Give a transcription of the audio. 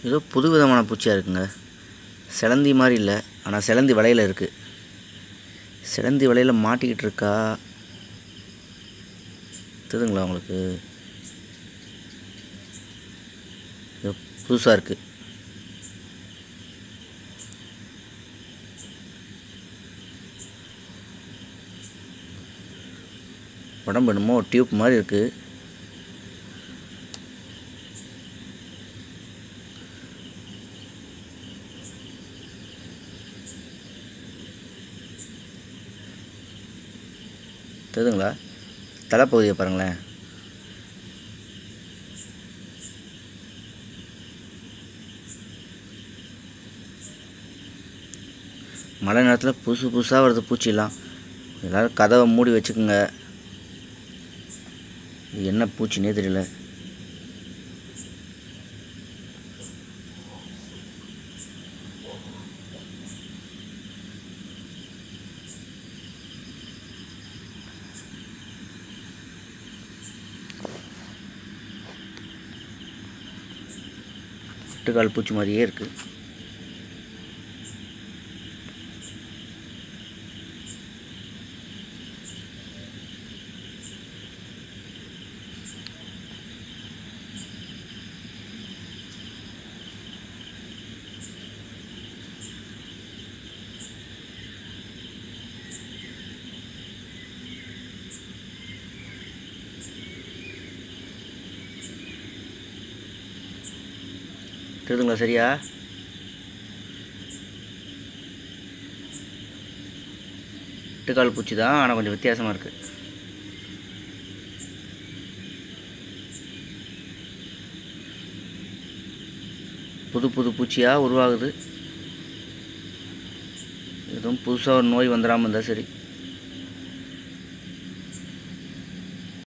ஏதோ புது விதமான பூச்சியாக இருக்குங்க சிலந்தி மாதிரி இல்லை ஆனால் சிலந்தி வலையில் இருக்குது சிலந்தி வலையில் மாட்டிக்கிட்டு இருக்கா தெரியுதுங்களா உங்களுக்கு ஏதோ புதுசாக இருக்குது உடம்பு என்னமோ டியூப் மாதிரி இருக்குது தெரியுதுங்களா தலைப்பகுதியை பாருங்களேன் மழை நேரத்தில் புதுசு புதுசாக வருது பூச்சிலாம் எல்லோரும் கதவை மூடி வச்சுக்கோங்க இது என்ன பூச்சினே தெரியல எட்டுக்கால் பூச்சி மாதிரியே இருக்குது தெரியுதுங்களா சரியா எட்டுக்கால் பூச்சி தான் ஆனால் கொஞ்சம் வித்தியாசமாக இருக்குது புது புது பூச்சியாக உருவாகுது எதுவும் புதுசாக ஒரு நோய் வந்துடாமல் இருந்தால் சரி